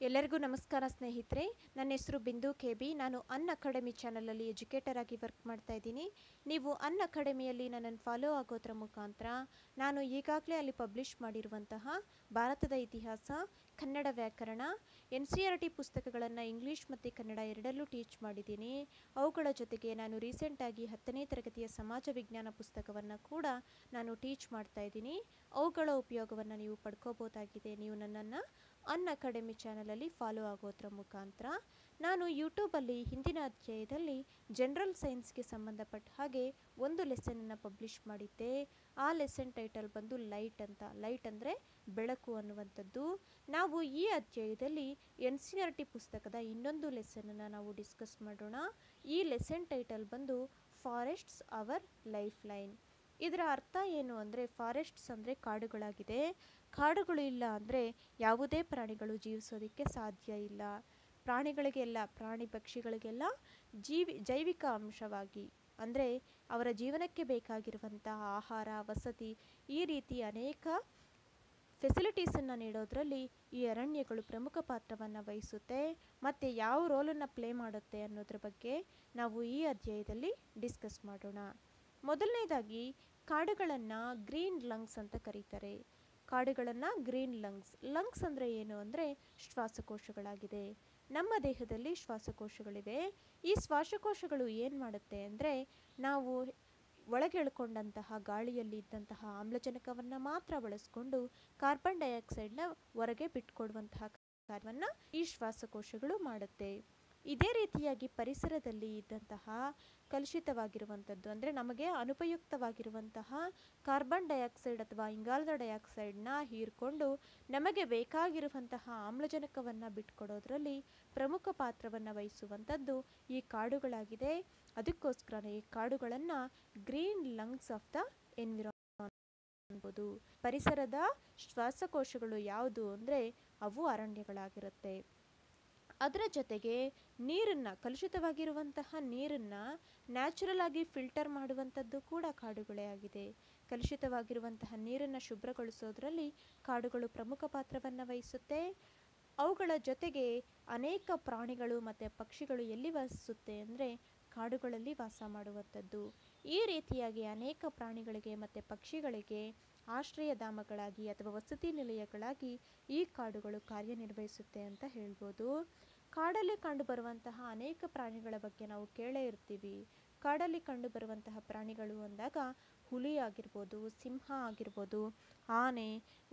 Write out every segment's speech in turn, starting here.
ಎಲ್ಲರಿಗೂ ನಮಸ್ಕಾರ ಸ್ನೇಹಿತರೆ ನನ್ನ ಹೆಸರು ಬಿಂದು ಕೆ ಬಿ ನಾನು ಅನ್ ಅಕಾಡೆಮಿ ಚಾನಲಲ್ಲಿ ಎಜುಕೇಟರ್ ಆಗಿ ವರ್ಕ್ ಮಾಡ್ತಾ ಇದ್ದೀನಿ ನೀವು ಅನ್ ಅಕಾಡೆಮಿಯಲ್ಲಿ ನನ್ನನ್ನು ಫಾಲೋ ಆಗೋದ್ರ ಮುಖಾಂತರ ನಾನು ಈಗಾಗಲೇ ಅಲ್ಲಿ ಪಬ್ಲಿಷ್ ಮಾಡಿರುವಂತಹ ಭಾರತದ ಇತಿಹಾಸ ಕನ್ನಡ ವ್ಯಾಕರಣ ಎನ್ ಸಿ ಆರ್ ಟಿ ಪುಸ್ತಕಗಳನ್ನು ಇಂಗ್ಲೀಷ್ ಮತ್ತು ಕನ್ನಡ ಎರಡಲ್ಲೂ ಟೀಚ್ ಮಾಡಿದ್ದೀನಿ ಅವುಗಳ ಜೊತೆಗೆ ನಾನು ರೀಸೆಂಟಾಗಿ ಹತ್ತನೇ ತರಗತಿಯ ಸಮಾಜ ವಿಜ್ಞಾನ ಪುಸ್ತಕವನ್ನು ಕೂಡ ನಾನು ಟೀಚ್ ಮಾಡ್ತಾ ಇದ್ದೀನಿ ಅವುಗಳ ಉಪಯೋಗವನ್ನು ನೀವು ಪಡ್ಕೋಬೋದಾಗಿದೆ ನೀವು ನನ್ನನ್ನು ಅನ್ ಅಕಾಡೆಮಿ ಚಾನಲಲ್ಲಿ ಫಾಲೋ ಆಗೋದ್ರ ಮುಖಾಂತರ ನಾನು ಯೂಟ್ಯೂಬಲ್ಲಿ ಹಿಂದಿನ ಅಧ್ಯಾಯದಲ್ಲಿ ಜನರಲ್ ಸೈನ್ಸ್ಗೆ ಸಂಬಂಧಪಟ್ಟ ಹಾಗೆ ಒಂದು ಲೆಸನನ್ನು ಪಬ್ಲಿಷ್ ಮಾಡಿದ್ದೆ ಆ ಲೆಸನ್ ಟೈಟಲ್ ಬಂದು ಲೈಟ್ ಅಂತ ಲೈಟ್ ಅಂದರೆ ಬೆಳಕು ಅನ್ನುವಂಥದ್ದು ನಾವು ಈ ಅಧ್ಯಾಯದಲ್ಲಿ ಎನ್ ಸಿ ಆರ್ ಟಿ ಪುಸ್ತಕದ ಇನ್ನೊಂದು ಲೆಸನನ್ನು ನಾವು ಡಿಸ್ಕಸ್ ಮಾಡೋಣ ಈ ಲೆಸನ್ ಟೈಟಲ್ ಬಂದು ಫಾರೆಸ್ಟ್ಸ್ ಅವರ್ ಲೈಫ್ ಲೈನ್ ಇದರ ಅರ್ಥ ಏನು ಅಂದರೆ ಫಾರೆಸ್ಟ್ಸ್ ಅಂದರೆ ಕಾಡುಗಳಾಗಿದೆ ಕಾಡುಗಳು ಇಲ್ಲ ಅಂದರೆ ಯಾವುದೇ ಪ್ರಾಣಿಗಳು ಜೀವಿಸೋದಕ್ಕೆ ಸಾಧ್ಯ ಇಲ್ಲ ಪ್ರಾಣಿಗಳಿಗೆಲ್ಲ ಪ್ರಾಣಿ ಪಕ್ಷಿಗಳಿಗೆಲ್ಲ ಜೀವಿ ಜೈವಿಕ ಅಂಶವಾಗಿ ಅಂದರೆ ಅವರ ಜೀವನಕ್ಕೆ ಬೇಕಾಗಿರುವಂತಹ ಆಹಾರ ವಸತಿ ಈ ರೀತಿ ಅನೇಕ ಫೆಸಿಲಿಟೀಸನ್ನು ನೀಡೋದರಲ್ಲಿ ಈ ಅರಣ್ಯಗಳು ಪ್ರಮುಖ ಪಾತ್ರವನ್ನು ವಹಿಸುತ್ತೆ ಮತ್ತು ಯಾವ ರೋಲನ್ನು ಪ್ಲೇ ಮಾಡುತ್ತೆ ಅನ್ನೋದ್ರ ಬಗ್ಗೆ ನಾವು ಈ ಅಧ್ಯಾಯದಲ್ಲಿ ಡಿಸ್ಕಸ್ ಮಾಡೋಣ ಮೊದಲನೇದಾಗಿ ಕಾಡುಗಳನ್ನು ಗ್ರೀನ್ ಲಂಗ್ಸ್ ಅಂತ ಕರೀತಾರೆ ಕಾಡುಗಳನ್ನು ಗ್ರೀನ್ ಲಂಗ್ಸ್ ಲಂಗ್ಸ್ ಅಂದರೆ ಏನು ಅಂದರೆ ಶ್ವಾಸಕೋಶಗಳಾಗಿದೆ ನಮ್ಮ ದೇಹದಲ್ಲಿ ಶ್ವಾಸಕೋಶಗಳಿವೆ ಈ ಶ್ವಾಸಕೋಶಗಳು ಏನು ಮಾಡುತ್ತೆ ಅಂದರೆ ನಾವು ಒಳಗೆ ಎಳ್ಕೊಂಡಂತಹ ಗಾಳಿಯಲ್ಲಿ ಇದ್ದಂತಹ ಆಮ್ಲಜನಕವನ್ನು ಮಾತ್ರ ಬಳಸ್ಕೊಂಡು ಕಾರ್ಬನ್ ಡೈಆಕ್ಸೈಡ್ನ ಹೊರಗೆ ಬಿಟ್ಕೊಡುವಂತಹ ಕಾರ್ಯವನ್ನು ಈ ಶ್ವಾಸಕೋಶಗಳು ಮಾಡುತ್ತೆ ಇದೇ ರೀತಿಯಾಗಿ ಪರಿಸರದಲ್ಲಿ ಇದ್ದಂತಹ ಕಲುಷಿತವಾಗಿರುವಂಥದ್ದು ಅಂದರೆ ನಮಗೆ ಅನುಪಯುಕ್ತವಾಗಿರುವಂತಹ ಕಾರ್ಬನ್ ಡೈಆಕ್ಸೈಡ್ ಅಥವಾ ಇಂಗಾಲದ ಡೈಆಕ್ಸೈಡ್ನ ಹೀರ್ಕೊಂಡು ನಮಗೆ ಬೇಕಾಗಿರುವಂತಹ ಆಮ್ಲಜನಕವನ್ನು ಬಿಟ್ಕೊಡೋದ್ರಲ್ಲಿ ಪ್ರಮುಖ ಪಾತ್ರವನ್ನು ವಹಿಸುವಂಥದ್ದು ಈ ಕಾಡುಗಳಾಗಿದೆ ಅದಕ್ಕೋಸ್ಕರನೇ ಈ ಕಾಡುಗಳನ್ನು green lungs of the environment ಅನ್ಬೋದು ಪರಿಸರದ ಶ್ವಾಸಕೋಶಗಳು ಯಾವುದು ಅಂದರೆ ಅವು ಅರಣ್ಯಗಳಾಗಿರುತ್ತೆ ಅದರ ಜೊತೆಗೆ ನೀರನ್ನು ಕಲುಷಿತವಾಗಿರುವಂತಹ ನೀರನ್ನು ನ್ಯಾಚುರಲ್ ಆಗಿ ಫಿಲ್ಟರ್ ಮಾಡುವಂಥದ್ದು ಕೂಡ ಕಾಡುಗಳೇ ಆಗಿದೆ ಕಲುಷಿತವಾಗಿರುವಂತಹ ನೀರನ್ನು ಶುಭ್ರಗೊಳಿಸೋದ್ರಲ್ಲಿ ಕಾಡುಗಳು ಪ್ರಮುಖ ಪಾತ್ರವನ್ನು ವಹಿಸುತ್ತೆ ಅವುಗಳ ಜೊತೆಗೆ ಅನೇಕ ಪ್ರಾಣಿಗಳು ಮತ್ತು ಪಕ್ಷಿಗಳು ಎಲ್ಲಿ ವಾಸಿಸುತ್ತೆ ಅಂದರೆ ಕಾಡುಗಳಲ್ಲಿ ವಾಸ ಮಾಡುವಂಥದ್ದು ಈ ರೀತಿಯಾಗಿ ಅನೇಕ ಪ್ರಾಣಿಗಳಿಗೆ ಮತ್ತು ಪಕ್ಷಿಗಳಿಗೆ ಆಶ್ರಯಧಾಮಗಳಾಗಿ ಅಥವಾ ವಸತಿ ನಿಲಯಗಳಾಗಿ ಈ ಕಾಡುಗಳು ಕಾರ್ಯನಿರ್ವಹಿಸುತ್ತೆ ಅಂತ ಹೇಳ್ಬೋದು ಕಾಡಲ್ಲಿ ಕಂಡುಬರುವಂತಹ ಅನೇಕ ಪ್ರಾಣಿಗಳ ಬಗ್ಗೆ ನಾವು ಕೇಳೇ ಇರ್ತೀವಿ ಕಾಡಲ್ಲಿ ಕಂಡುಬರುವಂತಹ ಪ್ರಾಣಿಗಳು ಅಂದಾಗ ಹುಲಿ ಆಗಿರ್ಬೋದು ಸಿಂಹ ಆಗಿರ್ಬೋದು ಆನೆ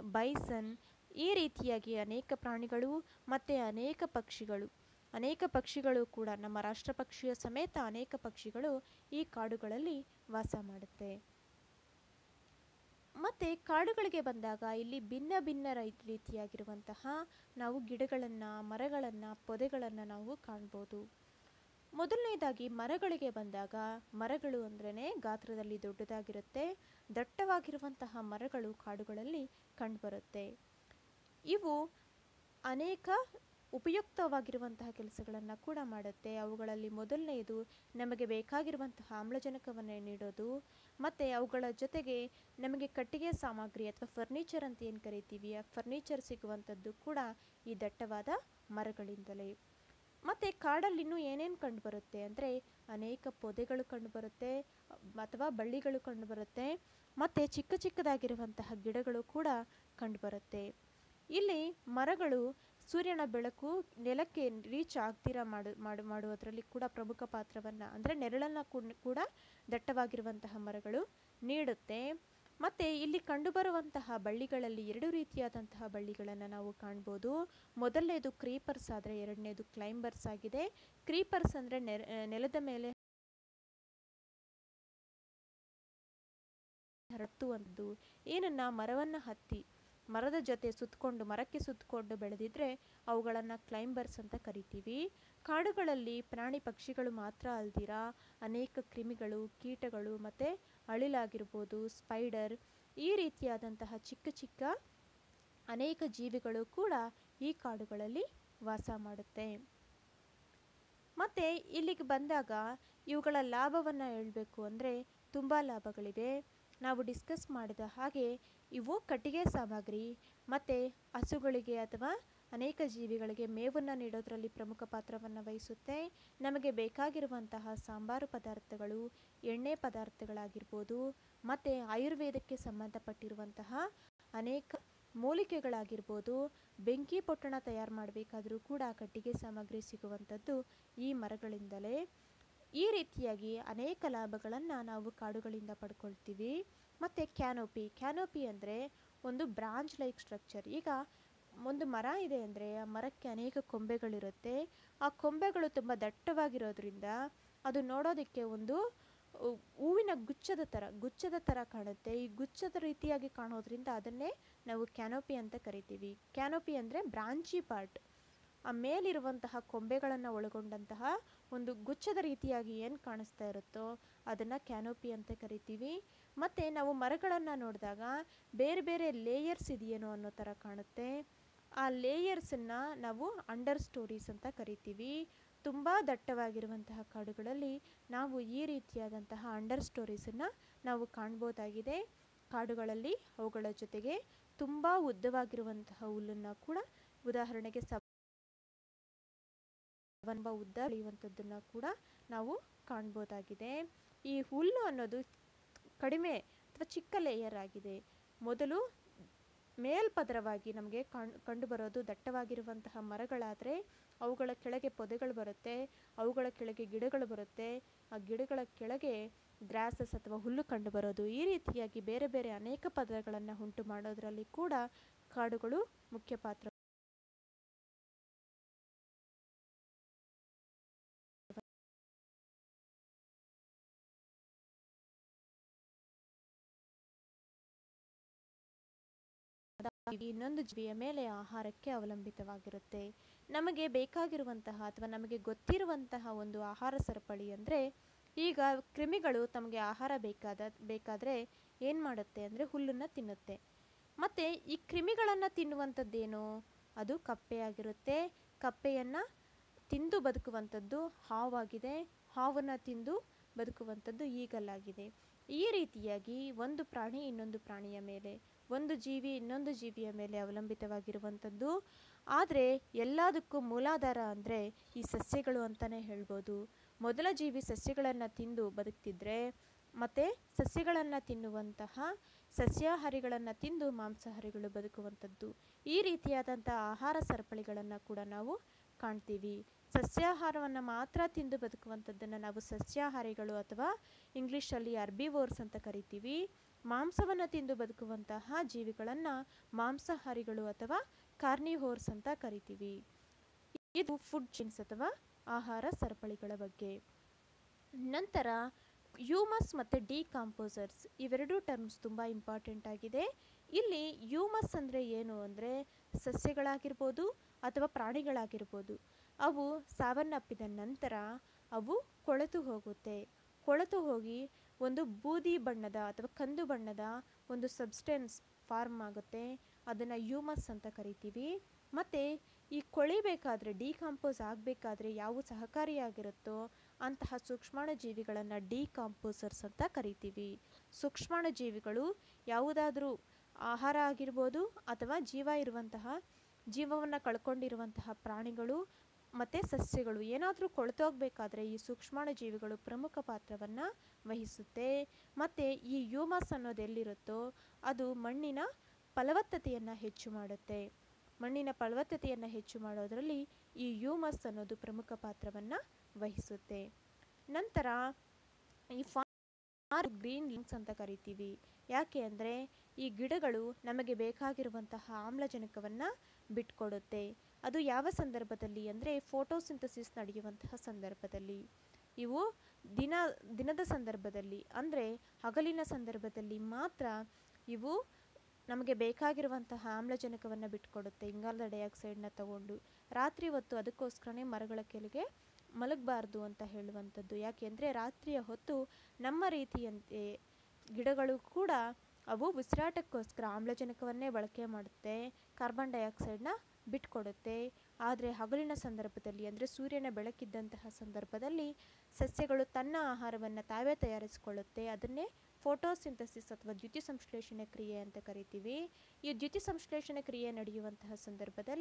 ಬೈಸನ್ ಈ ರೀತಿಯಾಗಿ ಅನೇಕ ಪ್ರಾಣಿಗಳು ಮತ್ತು ಅನೇಕ ಪಕ್ಷಿಗಳು ಅನೇಕ ಪಕ್ಷಿಗಳು ಕೂಡ ನಮ್ಮ ರಾಷ್ಟ್ರ ಪಕ್ಷಿಯ ಸಮೇತ ಅನೇಕ ಪಕ್ಷಿಗಳು ಈ ಕಾಡುಗಳಲ್ಲಿ ವಾಸ ಮಾಡುತ್ತೆ ಮತ್ತು ಕಾಡುಗಳಿಗೆ ಬಂದಾಗ ಇಲ್ಲಿ ಭಿನ್ನ ಭಿನ್ನ ರೀತಿಯಾಗಿರುವಂತಹ ನಾವು ಗಿಡಗಳನ್ನು ಮರಗಳನ್ನು ಪೊದೆಗಳನ್ನು ನಾವು ಕಾಣ್ಬೋದು ಮೊದಲನೇದಾಗಿ ಮರಗಳಿಗೆ ಬಂದಾಗ ಮರಗಳು ಅಂದ್ರೇ ಗಾತ್ರದಲ್ಲಿ ದೊಡ್ಡದಾಗಿರುತ್ತೆ ದಟ್ಟವಾಗಿರುವಂತಹ ಮರಗಳು ಕಾಡುಗಳಲ್ಲಿ ಕಂಡುಬರುತ್ತೆ ಇವು ಅನೇಕ ಉಪಯುಕ್ತವಾಗಿರುವಂತಹ ಕೆಲಸಗಳನ್ನು ಕೂಡ ಮಾಡುತ್ತೆ ಅವುಗಳಲ್ಲಿ ಮೊದಲನೆಯದು ನಮಗೆ ಬೇಕಾಗಿರುವಂತಹ ಆಮ್ಲಜನಕವನ್ನು ನೀಡೋದು ಮತ್ತು ಅವುಗಳ ಜೊತೆಗೆ ನಮಗೆ ಕಟ್ಟಿಗೆ ಸಾಮಗ್ರಿ ಅಥವಾ ಫರ್ನಿಚರ್ ಅಂತ ಏನು ಕರಿತೀವಿ ಆ ಫರ್ನಿಚರ್ ಸಿಗುವಂಥದ್ದು ಕೂಡ ಈ ದಟ್ಟವಾದ ಮರಗಳಿಂದಲೇ ಮತ್ತು ಕಾಡಲ್ಲಿನೂ ಏನೇನು ಕಂಡುಬರುತ್ತೆ ಅಂದರೆ ಅನೇಕ ಪೊದೆಗಳು ಕಂಡುಬರುತ್ತೆ ಅಥವಾ ಬಳ್ಳಿಗಳು ಕಂಡುಬರುತ್ತೆ ಮತ್ತು ಚಿಕ್ಕ ಚಿಕ್ಕದಾಗಿರುವಂತಹ ಗಿಡಗಳು ಕೂಡ ಕಂಡುಬರುತ್ತೆ ಇಲ್ಲಿ ಮರಗಳು ಸೂರ್ಯನ ಬೆಳಕು ನೆಲಕ್ಕೆ ರೀಚ್ ಆಗ್ದಿರ ಮಾಡು ಮಾಡು ಮಾಡುವುದರಲ್ಲಿ ಕೂಡ ಪ್ರಮುಖ ಪಾತ್ರವನ್ನು ಅಂದರೆ ನೆರಳನ್ನು ಕೂಡ ದಟ್ಟವಾಗಿರುವಂತಹ ಮರಗಳು ನೀಡುತ್ತೆ ಮತ್ತು ಇಲ್ಲಿ ಕಂಡುಬರುವಂತಹ ಬಳ್ಳಿಗಳಲ್ಲಿ ಎರಡು ರೀತಿಯಾದಂತಹ ಬಳ್ಳಿಗಳನ್ನು ನಾವು ಕಾಣ್ಬೋದು ಮೊದಲನೇದು ಕ್ರೀಪರ್ಸ್ ಆದರೆ ಎರಡನೇದು ಕ್ಲೈಂಬರ್ಸ್ ಆಗಿದೆ ಕ್ರೀಪರ್ಸ್ ಅಂದರೆ ನೆಲದ ಮೇಲೆ ಹರಡುವಂಥದ್ದು ಏನನ್ನ ಮರವನ್ನು ಹತ್ತಿ ಮರದ ಜೊತೆ ಸುತ್ತಕೊಂಡು ಮರಕ್ಕೆ ಸುತ್ತಕೊಂಡು ಬೆಳೆದಿದ್ರೆ ಅವುಗಳನ್ನು ಕ್ಲೈಂಬರ್ಸ್ ಅಂತ ಕರಿತೀವಿ ಕಾಡುಗಳಲ್ಲಿ ಪ್ರಾಣಿ ಪಕ್ಷಿಗಳು ಮಾತ್ರ ಅಲ್ದಿರ ಅನೇಕ ಕ್ರಿಮಿಗಳು ಕೀಟಗಳು ಮತ್ತು ಅಳಿಲಾಗಿರ್ಬೋದು ಸ್ಪೈಡರ್ ಈ ರೀತಿಯಾದಂತಹ ಚಿಕ್ಕ ಚಿಕ್ಕ ಅನೇಕ ಜೀವಿಗಳು ಕೂಡ ಈ ಕಾಡುಗಳಲ್ಲಿ ವಾಸ ಮಾಡುತ್ತೆ ಮತ್ತು ಇಲ್ಲಿಗೆ ಬಂದಾಗ ಇವುಗಳ ಲಾಭವನ್ನು ಹೇಳಬೇಕು ಅಂದರೆ ತುಂಬ ಲಾಭಗಳಿವೆ ನಾವು ಡಿಸ್ಕಸ್ ಮಾಡಿದ ಹಾಗೆ ಇವು ಕಟ್ಟಿಗೆ ಸಾಮಗ್ರಿ ಮತ್ತು ಹಸುಗಳಿಗೆ ಅಥವಾ ಅನೇಕ ಜೀವಿಗಳಿಗೆ ಮೇವನ್ನು ನೀಡೋದರಲ್ಲಿ ಪ್ರಮುಖ ಪಾತ್ರವನ್ನು ವಹಿಸುತ್ತೆ ನಮಗೆ ಬೇಕಾಗಿರುವಂತಹ ಸಾಂಬಾರು ಪದಾರ್ಥಗಳು ಎಣ್ಣೆ ಪದಾರ್ಥಗಳಾಗಿರ್ಬೋದು ಮತ್ತು ಆಯುರ್ವೇದಕ್ಕೆ ಸಂಬಂಧಪಟ್ಟಿರುವಂತಹ ಅನೇಕ ಮೂಲಿಕೆಗಳಾಗಿರ್ಬೋದು ಬೆಂಕಿ ಪೊಟ್ಟಣ ತಯಾರು ಮಾಡಬೇಕಾದ್ರೂ ಕೂಡ ಕಟ್ಟಿಗೆ ಸಾಮಗ್ರಿ ಸಿಗುವಂಥದ್ದು ಈ ಮರಗಳಿಂದಲೇ ಈ ರೀತಿಯಾಗಿ ಅನೇಕ ಲಾಭಗಳನ್ನು ನಾವು ಕಾಡುಗಳಿಂದ ಪಡ್ಕೊಳ್ತೀವಿ ಮತ್ತು ಕ್ಯಾನೋಪಿ ಕ್ಯಾನೋಪಿ ಅಂದರೆ ಒಂದು ಬ್ರಾಂಚ್ ಲೈಕ್ ಸ್ಟ್ರಕ್ಚರ್ ಈಗ ಒಂದು ಮರ ಇದೆ ಅಂದರೆ ಆ ಮರಕ್ಕೆ ಅನೇಕ ಕೊಂಬೆಗಳಿರುತ್ತೆ ಆ ಕೊಂಬೆಗಳು ತುಂಬ ದಟ್ಟವಾಗಿರೋದ್ರಿಂದ ಅದು ನೋಡೋದಕ್ಕೆ ಒಂದು ಉ- ಹೂವಿನ ಗುಚ್ಛದ ಥರ ಗುಚ್ಛದ ಥರ ಕಾಣುತ್ತೆ ಈ ಗುಚ್ಛದ ರೀತಿಯಾಗಿ ಕಾಣೋದ್ರಿಂದ ಅದನ್ನೇ ನಾವು ಕ್ಯಾನೋಪಿ ಅಂತ ಕರಿತೀವಿ ಕ್ಯಾನೋಪಿ ಅಂದರೆ ಬ್ರಾಂಚಿ ಪಾರ್ಟ್ ಆ ಮೇಲಿರುವಂತಹ ಕೊಂಬೆಗಳನ್ನು ಒಳಗೊಂಡಂತಹ ಒಂದು ಗುಚ್ಛದ ರೀತಿಯಾಗಿ ಏನು ಕಾಣಿಸ್ತಾ ಇರುತ್ತೋ ಅದನ್ನು ಕ್ಯಾನೋಪಿ ಅಂತ ಕರಿತೀವಿ ಮತ್ತು ನಾವು ಮರಗಳನ್ನು ನೋಡಿದಾಗ ಬೇರೆ ಬೇರೆ ಲೇಯರ್ಸ್ ಇದೆಯೇನೋ ಅನ್ನೋ ಥರ ಕಾಣುತ್ತೆ ಆ ಲೇಯರ್ಸನ್ನು ನಾವು ಅಂಡರ್ ಸ್ಟೋರೀಸ್ ಅಂತ ಕರಿತೀವಿ ತುಂಬ ದಟ್ಟವಾಗಿರುವಂತಹ ಕಾಡುಗಳಲ್ಲಿ ನಾವು ಈ ರೀತಿಯಾದಂತಹ ಅಂಡರ್ ಸ್ಟೋರೀಸನ್ನು ನಾವು ಕಾಣ್ಬೋದಾಗಿದೆ ಕಾಡುಗಳಲ್ಲಿ ಅವುಗಳ ಜೊತೆಗೆ ತುಂಬ ಉದ್ದವಾಗಿರುವಂತಹ ಹುಲ್ಲನ್ನು ಕೂಡ ಉದಾಹರಣೆಗೆ ಸ ತುಂಬ ಉದ್ದ ಬೆಳೆಯುವಂಥದ್ದನ್ನು ಕೂಡ ನಾವು ಕಾಣ್ಬೋದಾಗಿದೆ ಈ ಹುಲ್ಲು ಅನ್ನೋದು ಕಡಿಮೆ ಅಥವಾ ಚಿಕ್ಕ ಲೇಯರ್ ಆಗಿದೆ ಮೊದಲು ಮೇಲ್ಪದರವಾಗಿ ನಮಗೆ ಕಾಣ್ ಕಂಡುಬರೋದು ದಟ್ಟವಾಗಿರುವಂತಹ ಮರಗಳಾದರೆ ಅವುಗಳ ಕೆಳಗೆ ಪೊದೆಗಳು ಬರುತ್ತೆ ಅವುಗಳ ಕೆಳಗೆ ಗಿಡಗಳು ಬರುತ್ತೆ ಆ ಗಿಡಗಳ ಕೆಳಗೆ ಗ್ರಾಸಸ್ ಅಥವಾ ಹುಲ್ಲು ಕಂಡುಬರೋದು ಈ ರೀತಿಯಾಗಿ ಬೇರೆ ಬೇರೆ ಅನೇಕ ಪದರಗಳನ್ನು ಉಂಟು ಮಾಡೋದರಲ್ಲಿ ಕೂಡ ಕಾಡುಗಳು ಮುಖ್ಯ ಪಾತ್ರ ಇನ್ನೊಂದು ಜೀವಿಯ ಮೇಲೆ ಆಹಾರಕ್ಕೆ ಅವಲಂಬಿತವಾಗಿರುತ್ತೆ ನಮಗೆ ಬೇಕಾಗಿರುವಂತಹ ಅಥವಾ ನಮಗೆ ಗೊತ್ತಿರುವಂತಹ ಒಂದು ಆಹಾರ ಸರಪಳಿ ಅಂದರೆ ಈಗ ಕ್ರಿಮಿಗಳು ತಮಗೆ ಆಹಾರ ಬೇಕಾದ ಬೇಕಾದರೆ ಏನು ಮಾಡುತ್ತೆ ಅಂದರೆ ಹುಲ್ಲನ್ನು ತಿನ್ನುತ್ತೆ ಮತ್ತು ಈ ಕ್ರಿಮಿಗಳನ್ನು ತಿನ್ನುವಂಥದ್ದೇನು ಅದು ಕಪ್ಪೆಯಾಗಿರುತ್ತೆ ಕಪ್ಪೆಯನ್ನು ತಿಂದು ಬದುಕುವಂಥದ್ದು ಹಾವಾಗಿದೆ ಹಾವನ್ನು ತಿಂದು ಬದುಕುವಂಥದ್ದು ಈಗಲಾಗಿದೆ ಈ ರೀತಿಯಾಗಿ ಒಂದು ಪ್ರಾಣಿ ಇನ್ನೊಂದು ಪ್ರಾಣಿಯ ಮೇಲೆ ಒಂದು ಜೀವಿ ಇನ್ನೊಂದು ಜೀವಿಯ ಮೇಲೆ ಅವಲಂಬಿತವಾಗಿರುವಂಥದ್ದು ಆದರೆ ಎಲ್ಲದಕ್ಕೂ ಮೂಲಾಧಾರ ಅಂದರೆ ಈ ಸಸ್ಯಗಳು ಅಂತಲೇ ಹೇಳ್ಬೋದು ಮೊದಲ ಜೀವಿ ಸಸ್ಯಗಳನ್ನು ತಿಂದು ಬದುಕ್ತಿದ್ರೆ ಮತ್ತು ಸಸ್ಯಗಳನ್ನು ತಿನ್ನುವಂತಹ ಸಸ್ಯಾಹಾರಿಗಳನ್ನು ತಿಂದು ಮಾಂಸಾಹಾರಿಗಳು ಬದುಕುವಂಥದ್ದು ಈ ರೀತಿಯಾದಂಥ ಆಹಾರ ಸರಪಳಿಗಳನ್ನು ಕೂಡ ನಾವು ಕಾಣ್ತೀವಿ ಸಸ್ಯಾಹಾರವನ್ನು ಮಾತ್ರ ತಿಂದು ಬದುಕುವಂಥದ್ದನ್ನು ನಾವು ಸಸ್ಯಾಹಾರಿಗಳು ಅಥವಾ ಇಂಗ್ಲೀಷಲ್ಲಿ ಅರ್ಬಿವೋರ್ಸ್ ಅಂತ ಕರಿತೀವಿ ಮಾಂಸವನ್ನು ತಿಂದು ಬದುಕುವಂತಹ ಜೀವಿಗಳನ್ನು ಮಾಂಸಾಹಾರಿಗಳು ಅಥವಾ ಕಾರ್ನಿಹೋರ್ಸ್ ಅಂತ ಕರಿತೀವಿ ಇದು ಫುಡ್ ಚೈನ್ಸ್ ಅಥವಾ ಆಹಾರ ಸರಪಳಿಗಳ ಬಗ್ಗೆ ನಂತರ ಯೂಮಸ್ ಮತ್ತು ಡಿಕಾಂಪೋಸರ್ಸ್ ಇವೆರಡೂ ಟರ್ಮ್ಸ್ ತುಂಬ ಇಂಪಾರ್ಟೆಂಟ್ ಆಗಿದೆ ಇಲ್ಲಿ ಯೂಮಸ್ ಅಂದರೆ ಏನು ಅಂದರೆ ಸಸ್ಯಗಳಾಗಿರ್ಬೋದು ಅಥವಾ ಪ್ರಾಣಿಗಳಾಗಿರ್ಬೋದು ಅವು ಸಾವನ್ನಪ್ಪಿದ ನಂತರ ಅವು ಕೊಳೆತು ಹೋಗುತ್ತೆ ಕೊಳೆತು ಹೋಗಿ ಒಂದು ಬೂದಿ ಬಣ್ಣದ ಅಥವಾ ಕಂದು ಬಣ್ಣದ ಒಂದು ಸಬ್ಸ್ಟೆನ್ಸ್ ಫಾರ್ಮ್ ಆಗುತ್ತೆ ಅದನ್ನು ಯೂಮಸ್ ಅಂತ ಕರಿತೀವಿ ಮತ್ತು ಈ ಕೊಳಿಬೇಕಾದ್ರೆ ಡಿಕಾಂಪೋಸ್ ಆಗಬೇಕಾದ್ರೆ ಯಾವ ಸಹಕಾರಿಯಾಗಿರುತ್ತೋ ಅಂತಹ ಸೂಕ್ಷ್ಮಾಣು ಜೀವಿಗಳನ್ನು ಡಿಕಾಂಪೋಸರ್ಸ್ ಅಂತ ಕರಿತೀವಿ ಸೂಕ್ಷ್ಮಾಣು ಜೀವಿಗಳು ಯಾವುದಾದ್ರೂ ಆಹಾರ ಆಗಿರ್ಬೋದು ಅಥವಾ ಜೀವ ಇರುವಂತಹ ಜೀವವನ್ನು ಕಳ್ಕೊಂಡಿರುವಂತಹ ಪ್ರಾಣಿಗಳು ಮತ್ತು ಸಸ್ಯಗಳು ಏನಾದರೂ ಕೊಳ್ತೋಗ್ಬೇಕಾದ್ರೆ ಈ ಸೂಕ್ಷ್ಮಾಣು ಜೀವಿಗಳು ಪ್ರಮುಖ ಪಾತ್ರವನ್ನು ವಹಿಸುತ್ತೆ ಮತ್ತು ಈ ಯೂಮಸ್ ಅನ್ನೋದು ಎಲ್ಲಿರುತ್ತೋ ಅದು ಮಣ್ಣಿನ ಫಲವತ್ತತೆಯನ್ನು ಹೆಚ್ಚು ಮಾಡುತ್ತೆ ಮಣ್ಣಿನ ಫಲವತ್ತತೆಯನ್ನು ಹೆಚ್ಚು ಮಾಡೋದರಲ್ಲಿ ಈ ಯೂಮಸ್ ಅನ್ನೋದು ಪ್ರಮುಖ ಪಾತ್ರವನ್ನು ವಹಿಸುತ್ತೆ ನಂತರ ಈ ಫಾರ್ ಗ್ರೀನ್ ಲಿಂಕ್ಸ್ ಅಂತ ಕರಿತೀವಿ ಯಾಕೆ ಅಂದರೆ ಈ ಗಿಡಗಳು ನಮಗೆ ಬೇಕಾಗಿರುವಂತಹ ಆಮ್ಲಜನಕವನ್ನು ಬಿಟ್ಕೊಡುತ್ತೆ ಅದು ಯಾವ ಸಂದರ್ಭದಲ್ಲಿ ಅಂದರೆ ಫೋಟೋಸಿಂಥಸಿಸ್ ನಡೆಯುವಂತಹ ಸಂದರ್ಭದಲ್ಲಿ ಇವು ದಿನ ದಿನದ ಸಂದರ್ಭದಲ್ಲಿ ಅಂದರೆ ಹಗಲಿನ ಸಂದರ್ಭದಲ್ಲಿ ಮಾತ್ರ ಇವು ನಮಗೆ ಬೇಕಾಗಿರುವಂತಹ ಆಮ್ಲಜನಕವನ್ನು ಬಿಟ್ಕೊಡುತ್ತೆ ಇಂಗಾಲದ ಡೈಆಕ್ಸೈಡ್ನ ತಗೊಂಡು ರಾತ್ರಿ ಹೊತ್ತು ಅದಕ್ಕೋಸ್ಕರನೇ ಮರಗಳ ಕೆಳಗೆ ಮಲಗಬಾರ್ದು ಅಂತ ಹೇಳುವಂಥದ್ದು ಯಾಕೆಂದರೆ ರಾತ್ರಿಯ ಹೊತ್ತು ನಮ್ಮ ರೀತಿಯಂತೆ ಗಿಡಗಳು ಕೂಡ ಅವು ಉಸಿರಾಟಕ್ಕೋಸ್ಕರ ಆಮ್ಲಜನಕವನ್ನೇ ಬಳಕೆ ಮಾಡುತ್ತೆ ಕಾರ್ಬನ್ ಡೈಆಕ್ಸೈಡ್ನ ಬಿಟ್ಕೊಡುತ್ತೆ ಆದರೆ ಹಗಲಿನ ಸಂದರ್ಭದಲ್ಲಿ ಅಂದರೆ ಸೂರ್ಯನ ಬೆಳಕಿದ್ದಂತಹ ಸಂದರ್ಭದಲ್ಲಿ ಸಸ್ಯಗಳು ತನ್ನ ಆಹಾರವನ್ನು ತಾವೇ ತಯಾರಿಸಿಕೊಳ್ಳುತ್ತೆ ಅದನ್ನೇ ಫೋಟೋಸಿಂಥಸಿಸ್ ಅಥವಾ ದ್ಯುತಿ ಸಂಶ್ಲೇಷಣೆ ಕ್ರಿಯೆ ಅಂತ ಕರಿತೀವಿ ಈ ದ್ಯುತಿ ಸಂಶ್ಲೇಷಣೆ ಕ್ರಿಯೆ ನಡೆಯುವಂತಹ ಸಂದರ್ಭದಲ್ಲಿ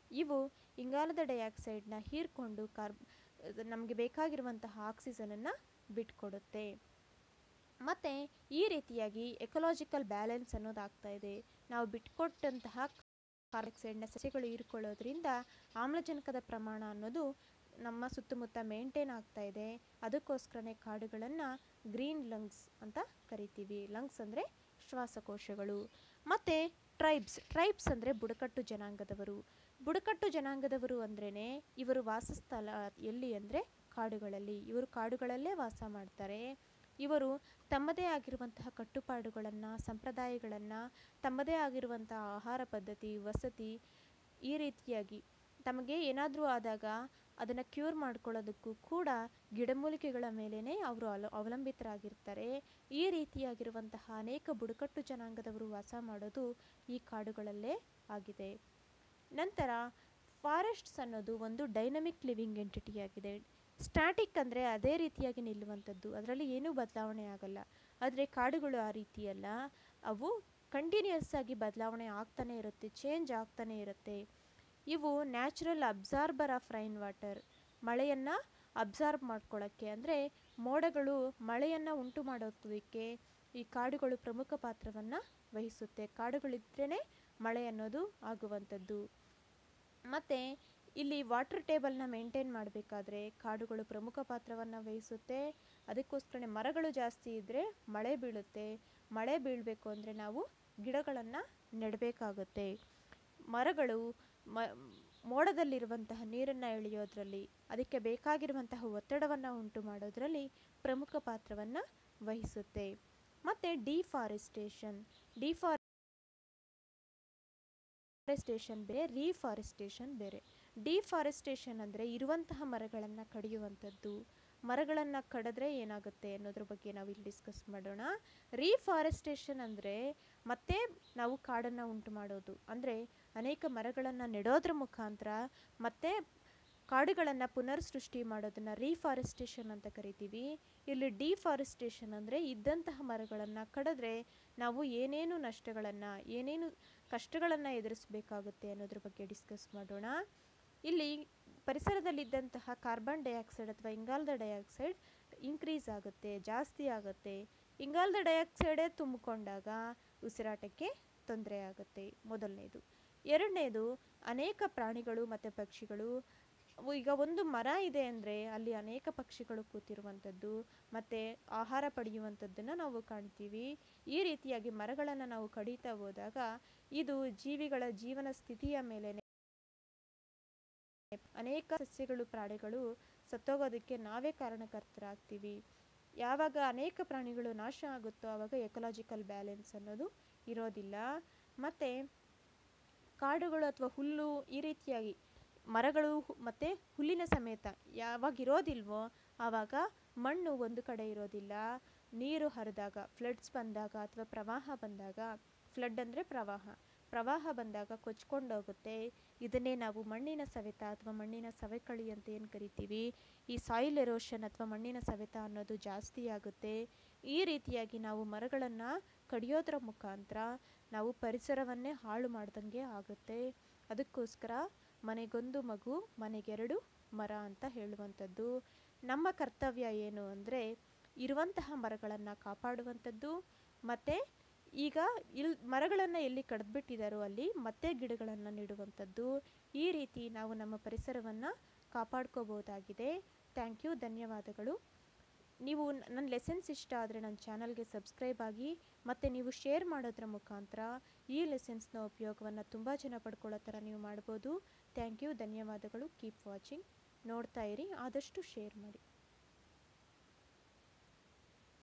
ಇವು ಇಂಗಾಲದ ಡೈಆಕ್ಸೈಡ್ನ ಹೀರ್ಕೊಂಡು ಕಾರ್ಬ್ ನಮಗೆ ಬೇಕಾಗಿರುವಂತಹ ಆಕ್ಸಿಜನನ್ನು ಬಿಟ್ಕೊಡುತ್ತೆ ಮತ್ತು ಈ ರೀತಿಯಾಗಿ ಎಕಲಾಜಿಕಲ್ ಬ್ಯಾಲೆನ್ಸ್ ಅನ್ನೋದು ಆಗ್ತಾ ಇದೆ ನಾವು ಬಿಟ್ಕೊಟ್ಟಂತಹ ಕಾರ್ಬಾಕ್ಸೈಡ್ನ ಸಸ್ಯಗಳು ಹೀರ್ಕೊಳ್ಳೋದ್ರಿಂದ ಆಮ್ಲಜನಕದ ಪ್ರಮಾಣ ಅನ್ನೋದು ನಮ್ಮ ಸುತ್ತಮುತ್ತ ಮೇಂಟೈನ್ ಆಗ್ತಾ ಇದೆ ಅದಕ್ಕೋಸ್ಕರನೇ ಕಾಡುಗಳನ್ನು ಗ್ರೀನ್ ಲಂಗ್ಸ್ ಅಂತ ಕರಿತೀವಿ ಲಂಗ್ಸ್ ಅಂದರೆ ಶ್ವಾಸಕೋಶಗಳು ಮತ್ತು ಟ್ರೈಬ್ಸ್ ಟ್ರೈಬ್ಸ್ ಅಂದರೆ ಬುಡಕಟ್ಟು ಜನಾಂಗದವರು ಬುಡಕಟ್ಟು ಜನಾಂಗದವರು ಅಂದ್ರೇ ಇವರು ವಾಸಸ್ಥಳ ಎಲ್ಲಿ ಅಂದರೆ ಕಾಡುಗಳಲ್ಲಿ ಇವರು ಕಾಡುಗಳಲ್ಲೇ ವಾಸ ಮಾಡ್ತಾರೆ ಇವರು ತಮ್ಮದೇ ಆಗಿರುವಂತಹ ಕಟ್ಟುಪಾಡುಗಳನ್ನು ಸಂಪ್ರದಾಯಗಳನ್ನು ತಮ್ಮದೇ ಆಗಿರುವಂತಹ ಆಹಾರ ಪದ್ಧತಿ ವಸತಿ ಈ ರೀತಿಯಾಗಿ ತಮಗೆ ಏನಾದರೂ ಆದಾಗ ಅದನ್ನು ಕ್ಯೂರ್ ಮಾಡ್ಕೊಳ್ಳೋದಕ್ಕೂ ಕೂಡ ಗಿಡಮೂಲಿಕೆಗಳ ಮೇಲೇ ಅವರು ಅಲ ಅವಲಂಬಿತರಾಗಿರ್ತಾರೆ ಈ ರೀತಿಯಾಗಿರುವಂತಹ ಅನೇಕ ಬುಡಕಟ್ಟು ಜನಾಂಗದವರು ವಾಸ ಮಾಡೋದು ಈ ಕಾಡುಗಳಲ್ಲೇ ಆಗಿದೆ ನಂತರ ಫಾರೆಸ್ಟ್ಸ್ ಅನ್ನೋದು ಒಂದು ಡೈನಮಿಕ್ ಲಿವಿಂಗ್ ಎಂಟಿಟಿ ಆಗಿದೆ ಸ್ಟ್ಯಾಟಿಕ್ ಅಂದರೆ ಅದೇ ರೀತಿಯಾಗಿ ನಿಲ್ಲುವಂಥದ್ದು ಅದರಲ್ಲಿ ಏನೂ ಬದಲಾವಣೆ ಆಗಲ್ಲ ಆದರೆ ಕಾಡುಗಳು ಆ ರೀತಿಯಲ್ಲ ಅವು ಕಂಟಿನ್ಯೂಸ್ ಆಗಿ ಬದಲಾವಣೆ ಆಗ್ತಾನೆ ಇರುತ್ತೆ ಚೇಂಜ್ ಆಗ್ತಾನೆ ಇರುತ್ತೆ ಇವು natural absorber of rain water ಮಳೆಯನ್ನು ಅಬ್ಸಾರ್ಬ್ ಮಾಡ್ಕೊಳ್ಳೋಕ್ಕೆ ಅಂದರೆ ಮೋಡಗಳು ಮಳೆಯನ್ನು ಉಂಟು ಮಾಡೋದಕ್ಕೆ ಈ ಕಾಡುಗಳು ಪ್ರಮುಖ ಪಾತ್ರವನ್ನು ವಹಿಸುತ್ತೆ ಕಾಡುಗಳಿದ್ರೇ ಮಳೆ ಅನ್ನೋದು ಆಗುವಂಥದ್ದು ಮತ್ತು ಇಲ್ಲಿ ವಾಟರ್ ಟೇಬಲ್ನ ಮೇಂಟೈನ್ ಮಾಡಬೇಕಾದ್ರೆ ಕಾಡುಗಳು ಪ್ರಮುಖ ಪಾತ್ರವನ್ನು ವಹಿಸುತ್ತೆ ಅದಕ್ಕೋಸ್ಕರನೇ ಮರಗಳು ಜಾಸ್ತಿ ಇದ್ದರೆ ಮಳೆ ಬೀಳುತ್ತೆ ಮಳೆ ಬೀಳಬೇಕು ಅಂದರೆ ನಾವು ಗಿಡಗಳನ್ನು ನೆಡಬೇಕಾಗುತ್ತೆ ಮರಗಳು ಮ ಮೋಡದಲ್ಲಿರುವಂತಹ ನೀರನ್ನು ಎಳೆಯೋದ್ರಲ್ಲಿ ಅದಕ್ಕೆ ಬೇಕಾಗಿರುವಂತಹ ಒತ್ತಡವನ್ನು ಉಂಟು ಮಾಡೋದ್ರಲ್ಲಿ ಪ್ರಮುಖ ಪಾತ್ರವನ್ನು ವಹಿಸುತ್ತೆ ಮತ್ತು ಡಿಫಾರೆಸ್ಟೇಷನ್ ಡಿಫಾರ್ ಫಾರೆಸ್ಟೇಷನ್ ಬೇರೆ ರೀಫಾರೆಸ್ಟೇಷನ್ ಬೇರೆ ಡಿಫಾರೆಸ್ಟೇಷನ್ ಅಂದರೆ ಇರುವಂತಹ ಮರಗಳನ್ನು ಕಡಿಯುವಂಥದ್ದು ಮರಗಳನ್ನು ಕಡಿದ್ರೆ ಏನಾಗುತ್ತೆ ಅನ್ನೋದ್ರ ಬಗ್ಗೆ ನಾವು ಇಲ್ಲಿ ಡಿಸ್ಕಸ್ ಮಾಡೋಣ ರೀಫಾರೆಸ್ಟೇಷನ್ ಅಂದರೆ ಮತ್ತೆ ನಾವು ಕಾಡನ್ನು ಉಂಟು ಮಾಡೋದು ಅಂದರೆ ಅನೇಕ ಮರಗಳನ್ನು ನೆಡೋದ್ರ ಮುಖಾಂತರ ಮತ್ತೆ ಕಾಡುಗಳನ್ನು ಪುನರ್ ಸೃಷ್ಟಿ ಮಾಡೋದನ್ನು ರೀಫಾರೆಸ್ಟೇಷನ್ ಅಂತ ಕರಿತೀವಿ ಇಲ್ಲಿ ಡಿಫಾರೆಸ್ಟೇಷನ್ ಅಂದರೆ ಇದ್ದಂತಹ ಮರಗಳನ್ನು ಕಡಿದ್ರೆ ನಾವು ಏನೇನು ನಷ್ಟಗಳನ್ನು ಏನೇನು ಕಷ್ಟಗಳನ್ನು ಎದುರಿಸಬೇಕಾಗುತ್ತೆ ಅನ್ನೋದ್ರ ಬಗ್ಗೆ ಡಿಸ್ಕಸ್ ಮಾಡೋಣ ಇಲ್ಲಿ ಪರಿಸರದಲ್ಲಿದ್ದಂತಹ ಕಾರ್ಬನ್ ಡೈಆಕ್ಸೈಡ್ ಅಥವಾ ಇಂಗಾಲದ ಡೈಆಕ್ಸೈಡ್ ಇನ್ಕ್ರೀಸ್ ಆಗುತ್ತೆ ಜಾಸ್ತಿ ಆಗುತ್ತೆ ಇಂಗಾಲದ ಡೈಆಕ್ಸೈಡೇ ತುಂಬಿಕೊಂಡಾಗ ಉಸಿರಾಟಕ್ಕೆ ತೊಂದರೆ ಆಗುತ್ತೆ ಮೊದಲನೇದು ಎರಡನೇದು ಅನೇಕ ಪ್ರಾಣಿಗಳು ಮತ್ತು ಪಕ್ಷಿಗಳು ಈಗ ಒಂದು ಮರ ಇದೆ ಅಂದರೆ ಅಲ್ಲಿ ಅನೇಕ ಪಕ್ಷಿಗಳು ಕೂತಿರುವಂಥದ್ದು ಮತ್ತು ಆಹಾರ ಪಡೆಯುವಂಥದ್ದನ್ನು ನಾವು ಕಾಣ್ತೀವಿ ಈ ರೀತಿಯಾಗಿ ಮರಗಳನ್ನು ನಾವು ಕಡಿತಾ ಹೋದಾಗ ಇದು ಜೀವಿಗಳ ಜೀವನ ಸ್ಥಿತಿಯ ಮೇಲೆ ಅನೇಕ ಸಸ್ಯಗಳು ಪ್ರಾಣಿಗಳು ಸತ್ತೋಗೋದಕ್ಕೆ ನಾವೇ ಕಾರಣಕರ್ತರಾಗ್ತೀವಿ ಯಾವಾಗ ಅನೇಕ ಪ್ರಾಣಿಗಳು ನಾಶ ಆಗುತ್ತೋ ಆವಾಗ ಎಕಲಾಜಿಕಲ್ ಬ್ಯಾಲೆನ್ಸ್ ಅನ್ನೋದು ಇರೋದಿಲ್ಲ ಮತ್ತು ಕಾಡುಗಳು ಅಥವಾ ಹುಲ್ಲು ಈ ರೀತಿಯಾಗಿ ಮರಗಳು ಮತ್ತು ಹುಲ್ಲಿನ ಸಮೇತ ಯಾವಾಗ ಇರೋದಿಲ್ವೋ ಆವಾಗ ಮಣ್ಣು ಒಂದು ಕಡೆ ಇರೋದಿಲ್ಲ ನೀರು ಹರಿದಾಗ ಫ್ಲಡ್ಸ್ ಬಂದಾಗ ಅಥವಾ ಪ್ರವಾಹ ಬಂದಾಗ ಫ್ಲಡ್ ಅಂದರೆ ಪ್ರವಾಹ ಪ್ರವಾಹ ಬಂದಾಗ ಕೊಚ್ಕೊಂಡೋಗುತ್ತೆ ಇದನ್ನೇ ನಾವು ಮಣ್ಣಿನ ಸವೆತ ಅಥವಾ ಮಣ್ಣಿನ ಸವೆಕಳಿ ಅಂತ ಏನು ಕರಿತೀವಿ ಈ ಸಾಯಿಲ್ ಎರೋಷನ್ ಅಥವಾ ಮಣ್ಣಿನ ಸವೆತ ಅನ್ನೋದು ಜಾಸ್ತಿ ಆಗುತ್ತೆ ಈ ರೀತಿಯಾಗಿ ನಾವು ಮರಗಳನ್ನು ಕಡಿಯೋದ್ರ ಮುಖಾಂತರ ನಾವು ಪರಿಸರವನ್ನೇ ಹಾಳು ಮಾಡ್ದಂಗೆ ಆಗುತ್ತೆ ಅದಕ್ಕೋಸ್ಕರ ಮನೆಗೊಂದು ಮಗು ಮನೆಗೆರಡು ಮರ ಅಂತ ಹೇಳುವಂಥದ್ದು ನಮ್ಮ ಕರ್ತವ್ಯ ಏನು ಅಂದರೆ ಇರುವಂತಹ ಮರಗಳನ್ನು ಕಾಪಾಡುವಂಥದ್ದು ಮತ್ತು ಈಗ ಇಲ್ ಮರಗಳನ್ನು ಎಲ್ಲಿ ಕಡಿದ್ಬಿಟ್ಟಿದ್ದಾರೋ ಅಲ್ಲಿ ಮತ್ತೆ ಗಿಡಗಳನ್ನು ನೆಡುವಂಥದ್ದು ಈ ರೀತಿ ನಾವು ನಮ್ಮ ಪರಿಸರವನ್ನು ಕಾಪಾಡ್ಕೋಬೋದಾಗಿದೆ ಥ್ಯಾಂಕ್ ಯು ಧನ್ಯವಾದಗಳು ನೀವು ನನ್ನ ಲೆಸನ್ಸ್ ಇಷ್ಟ ಆದರೆ ನನ್ನ ಚಾನಲ್ಗೆ ಸಬ್ಸ್ಕ್ರೈಬ್ ಆಗಿ ಮತ್ತು ನೀವು ಶೇರ್ ಮಾಡೋದ್ರ ಮುಖಾಂತರ ಈ ಲೆಸನ್ಸ್ನ ಉಪಯೋಗವನ್ನು ತುಂಬ ಜನ ಪಡ್ಕೊಳ್ಳೋ ಥರ ನೀವು ಮಾಡ್ಬೋದು ಥ್ಯಾಂಕ್ ಯು ಧನ್ಯವಾದಗಳು ಕೀಪ್ ವಾಚಿಂಗ್ ನೋಡ್ತಾ ಇರಿ ಆದಷ್ಟು ಶೇರ್ ಮಾಡಿ